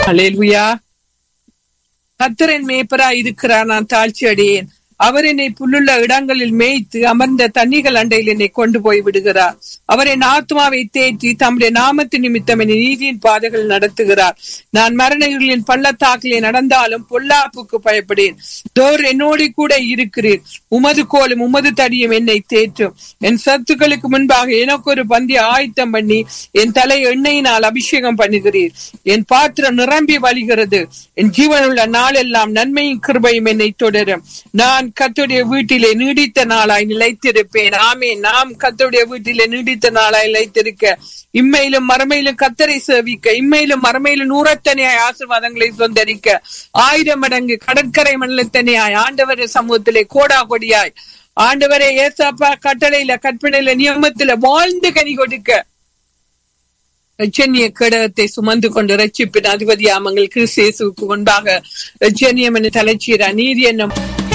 ஹalleluya கத்தரன் மேய்ப்பரா இருக்கிறார் நான் தாழ்ச்சி அடையேன் அவர் என்னை புல்லுள்ள இடங்களில் மேய்த்து அமர்ந்த தண்ணிகள் அண்டையில் என்னை கொண்டு போய் விடுகிறார் அவர் என் ஆத்மாவை தேற்றி தம்முடைய நாமத்து நிமித்தம் என்னை நீதியின் பாதைகள் நடத்துகிறார் நான் மரணங்களின் பள்ளத்தாக்கிலே நடந்தாலும் பொல்லாப்புக்கு பயப்படேன் தோர் என்னோடு கூட இருக்கிறீர் உமது கோலும் உமது தடியும் என்னை தேற்றும் என் சத்துக்களுக்கு முன்பாக எனக்கு ஒரு பந்தி ஆயத்தம் பண்ணி என் தலை எண்ணெயினால் அபிஷேகம் பண்ணுகிறீர் என் பாத்திரம் நிரம்பி வழிகிறது என் ஜீவனுள்ள நாளெல்லாம் நன்மையும் கிருபையும் என்னை தொடரும் நான் கத்துடைய வீட்டிலே நீடித்த நாளாய் நிலைத்திருப்பேன் ஆமே நாம் கத்துடைய வீட்டிலே நீடித்த நாளாய் நிலைத்திருக்க இம்மையிலும் மறுமையிலும் கத்தரை சேவிக்க இம்மையிலும் மறுமையிலும் நூறத்தனையாய் ஆசீர்வாதங்களை சொந்தரிக்க ஆயிரம் மடங்கு கடற்கரை மண்டலத்தனையாய் ஆண்டவர் சமூகத்திலே கோடா கொடியாய் ஆண்டவரே ஏசப்பா கட்டளையில கற்பனையில நியமத்தில வாழ்ந்து கனி கொடுக்க ரச்சனிய கேடகத்தை சுமந்து கொண்டு ரட்சிப்பின் அதிபதியாமங்கள் கிறிஸ்தேசுக்கு முன்பாக ரச்சனியம் என தலைச்சீரா நீதி என்னும்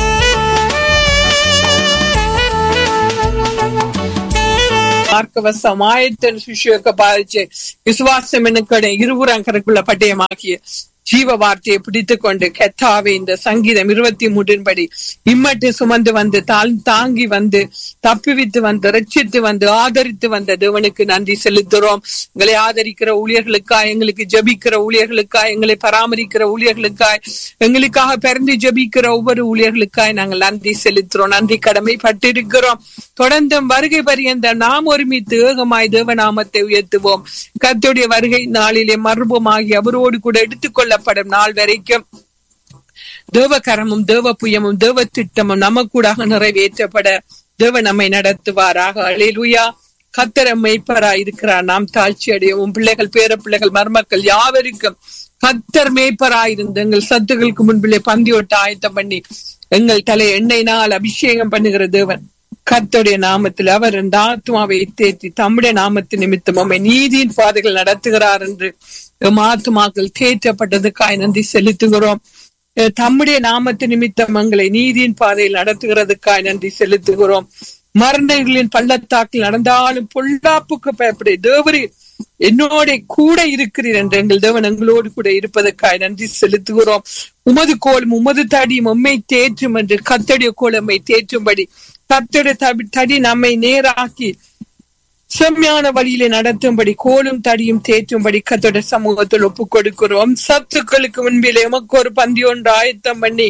மார்க்கவசம் ஆயத்தன் சிஷியோக்க பாதிச்சு விசுவாசம் என்னக்கடை இருபுறம் கருக்குள்ள பட்டயமாக்கிய ஜீவ வார்த்தையை பிடித்துக் கொண்டு கெத்தாவே இந்த சங்கீதம் இருபத்தி மூன்றின்படி இம்மட்டு சுமந்து வந்து தாழ் தாங்கி வந்து தப்பிவித்து வந்து ரட்சித்து வந்து ஆதரித்து வந்த தேவனுக்கு நன்றி செலுத்துறோம் எங்களை ஆதரிக்கிற ஊழியர்களுக்காய் எங்களுக்கு ஜபிக்கிற ஊழியர்களுக்காய் எங்களை பராமரிக்கிற ஊழியர்களுக்காய் எங்களுக்காக பிறந்து ஜபிக்கிற ஒவ்வொரு ஊழியர்களுக்காய் நாங்கள் நன்றி செலுத்துறோம் நன்றி கடமை பட்டிருக்கிறோம் தொடர்ந்தும் வருகை பரியந்த நாம் ஒருமித்து ஏகமாய் தேவநாமத்தை உயர்த்துவோம் கர்த்தருடைய வருகை நாளிலே மர்பமாகி அவரோடு கூட எடுத்துக்கொள்ளப்படும் நாள் வரைக்கும் தேவகரமும் தேவ புயமும் தேவ திட்டமும் நமக்கூடாக நிறைவேற்றப்பட தேவ நம்மை நடத்துவாராக அழிலுயா கத்தர மெய்ப்பரா இருக்கிறார் நாம் தாழ்ச்சி அடையவும் பிள்ளைகள் பேர பிள்ளைகள் மருமக்கள் யாவருக்கும் கத்தர் மேய்ப்பரா இருந்து எங்கள் சத்துகளுக்கு முன்பிலே பந்தியோட்ட ஆயத்தம் பண்ணி எங்கள் தலை எண்ணெயினால் அபிஷேகம் பண்ணுகிற தேவன் கர்த்தருடைய நாமத்தில் அவர் இந்த ஆத்மாவை தேற்றி தம்முடைய நாமத்து நிமித்தம் உம்மை நீதியின் பாதைகள் நடத்துகிறார் என்று எம் ஆத்மாக்கள் தேற்றப்பட்டதுக்காய் நன்றி செலுத்துகிறோம் அஹ் தம்முடைய நாமத்து நிமித்தம் எங்களை நீதியின் பாதையில் நடத்துகிறதுக்காய் நன்றி செலுத்துகிறோம் மரணங்களின் பள்ளத்தாக்கில் நடந்தாலும் பொல்லாப்புக்கு பயப்படைய தேவரே என்னோட கூட இருக்கிறீர் என்று எங்கள் தேவன் எங்களோடு கூட இருப்பதற்காய் நன்றி செலுத்துகிறோம் உமது கோலும் உமது தடியும் உம்மை தேற்றும் என்று கத்தடைய கோலம்மை தேற்றும்படி கத்தடைய தடி- தடி நம்மை நேராக்கி செம்மையான வழியிலே நடத்தும்படி கோலும் தடியும் தேற்றும்படி கத்தோட சமூகத்தில் ஒப்புக் கொடுக்கிறோம் சத்துக்களுக்கு முன்பிலே உமக்கு ஒரு பந்தி ஒன்று ஆயத்தம் பண்ணி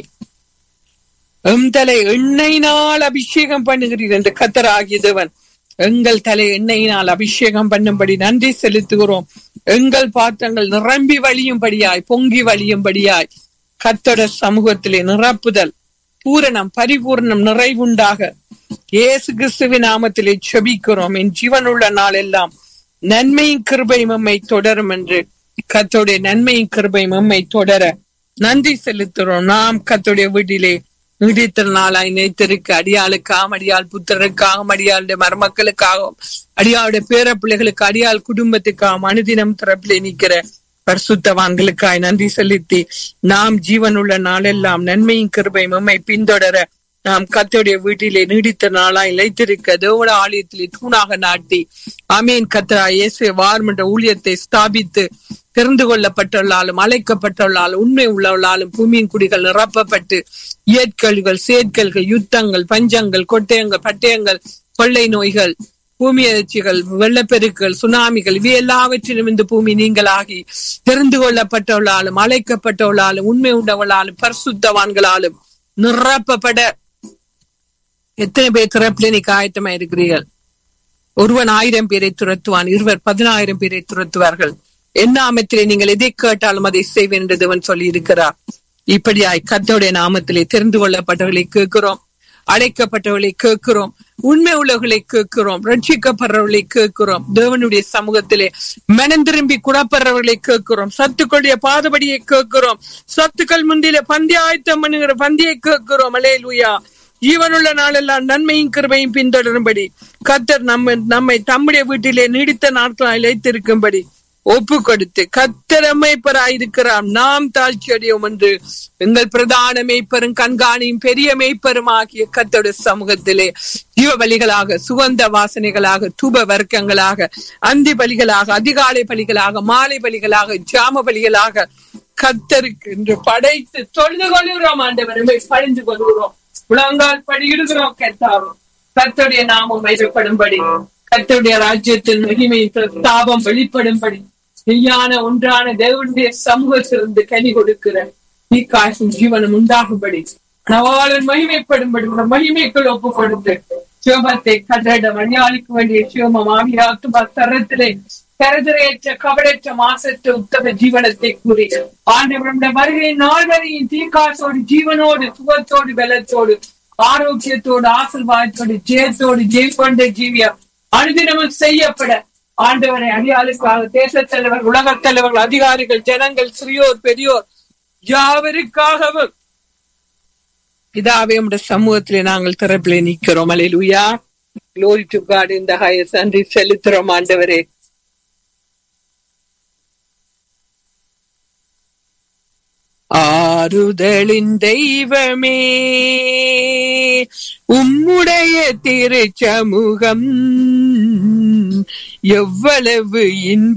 எம் தலை எண்ணெயினால் அபிஷேகம் பண்ணுகிறீர் என்று கத்தர் ஆகியதவன் எங்கள் தலை எண்ணெயினால் அபிஷேகம் பண்ணும்படி நன்றி செலுத்துகிறோம் எங்கள் பாத்திரங்கள் நிரம்பி வழியும்படியாய் பொங்கி வழியும்படியாய் கத்தோட சமூகத்திலே நிரப்புதல் பூரணம் பரிபூர்ணம் நிறைவுண்டாக இயேசு கிறிஸ்துவின் நாமத்திலே செபிக்கிறோம் என் ஜீவனுள்ள நாள் எல்லாம் நன்மையும் கிருபையும் உம்மை தொடரும் என்று கத்தோடைய நன்மையும் கிருபையும் உம்மை தொடர நன்றி செலுத்துறோம் நாம் கத்தோடைய வீட்டிலே நீடித்த நாளாய் நினைத்திருக்க அடியாளுக்காகவும் அடியாள் புத்திரருக்காகவும் அடியாளுடைய மருமக்களுக்காகவும் அடியாளுடைய பேர பிள்ளைகளுக்கு அடியாள் குடும்பத்துக்காகவும் அனுதினம் திறப்பிலே நிக்கிற பரிசுத்தவான்களுக்காய் நன்றி செலுத்தி நாம் ஜீவனுள்ள நாளெல்லாம் நன்மையும் கிருபையும் உம்மை பின்தொடர நாம் கத்தோடைய வீட்டிலே நீடித்த நாளாய் இழைத்திருக்க தேவட ஆலயத்திலே தூணாக நாட்டி அமீன் கத்தரா இயேசு வார்மன்ற ஊழியத்தை ஸ்தாபித்து தெரிந்து கொள்ளப்பட்டுள்ளாலும் அழைக்கப்பட்டுள்ளாலும் உண்மை உள்ளவளாலும் பூமியின் குடிகள் நிரப்பப்பட்டு இயற்கழிகள் சேர்க்கல்கள் யுத்தங்கள் பஞ்சங்கள் கொட்டயங்கள் பட்டயங்கள் கொள்ளை நோய்கள் பூமி அதிர்ச்சிகள் வெள்ளப்பெருக்கள் சுனாமிகள் இவை எல்லாவற்றிலும் இந்த பூமி நீங்களாகி தெரிந்து கொள்ளப்பட்டவளாலும் அழைக்கப்பட்டவளாலும் உண்மை உண்டவளாலும் பரிசுத்தவான்களாலும் நிரப்பப்பட எத்தனை பேர் திறப்பில் இன்னைக்கு ஆயத்தமா இருக்கிறீர்கள் ஒருவன் ஆயிரம் பேரை துரத்துவான் இருவர் பதினாயிரம் பேரை துரத்துவார்கள் என்ன நாமத்திலே நீங்கள் எதை கேட்டாலும் அதை செய்வேன் என்று தேவன் சொல்லி இருக்கிறார் இப்படியாய் கத்தோடைய நாமத்திலே தெரிந்து கொள்ளப்பட்டவர்களை கேட்கிறோம் அழைக்கப்பட்டவர்களை கேட்கிறோம் உண்மை உள்ளவர்களை கேட்கிறோம் ரட்சிக்கப்படுறவர்களை கேட்கிறோம் தேவனுடைய சமூகத்திலே மனம் திரும்பி குடப்படுறவர்களை கேட்கிறோம் சத்துக்களுடைய பாதபடியை கேட்கிறோம் சத்துக்கள் முந்திலே பந்தி ஆயத்தம் பண்ணுகிற பந்தியை கேட்கிறோம் அலே லூயா ஜீவனுள்ள நாளெல்லாம் நன்மையும் கிருபையும் பின்தொடரும்படி கத்தர் நம்ம நம்மை தம்முடைய வீட்டிலே நீடித்த நாட்களாய் இழைத்திருக்கும்படி ஒப்பு கொடுத்து கத்தர் அமைப்பராயிருக்கிறார் நாம் தாழ்ச்சி அடையோம் என்று எங்கள் பிரதான மேய்ப்பரும் கண்காணியும் பெரிய மேய்ப்பரும் ஆகிய கத்தோட சமூகத்திலே ஜீவ பலிகளாக சுகந்த வாசனைகளாக தூப வர்க்கங்களாக அந்தி பலிகளாக அதிகாலை பலிகளாக மாலை பலிகளாக ஜாம பலிகளாக கத்தருக்கு என்று படைத்து தொழுது கொள்கிறோம் ஆண்டவரை பழிந்து கொள்கிறோம் முழங்கால் படியிடுகிறோம் கத்தாவும் கத்தருடைய நாமம் மைதப்படும்படி கத்தருடைய ராஜ்யத்தின் மகிமை தாபம் வெளிப்படும்படி மெய்யான ஒன்றான தேவனுடைய சமூகத்திலிருந்து கனி கொடுக்கிற தீக்காசும் ஜீவனம் உண்டாகும்படி நவாளன் மகிமைப்படும்படி உங்கள் மகிமைக்குள் ஒப்பு கொடுத்து சிவமத்தை கதட மணியாளிக்க வேண்டிய சிவமம் ஆவியாத்துமா தரத்திலே கருதரையற்ற கவடற்ற மாசற்ற உத்தம ஜீவனத்தை கூறி ஆண்டவருடைய வருகை நாள் வரையும் தீக்காசோடு ஜீவனோடு சுகத்தோடு பலத்தோடு ஆரோக்கியத்தோடு ஆசிர்வாதத்தோடு ஜெயத்தோடு ஜெயிக்கொண்ட ஜீவியம் அனுதினமும் செய்யப்பட ஆண்டவரை அடியாளுக்காக தேசத் தலைவர் உலகத் தலைவர்கள் அதிகாரிகள் ஜனங்கள் சிறியோர் பெரியோர் யாவருக்காகவும் பிதாவே உடைய சமூகத்திலே நாங்கள் திறப்பிலே நிக்கிறோம் அலையிலுயா Glory to God in the highest நன்றி செலுத்துறோம் ஆண்டவரே ஆறுதலின் தெய்வமே உம்முடைய திருச்சமூகம் எவ்வளவு இன்ப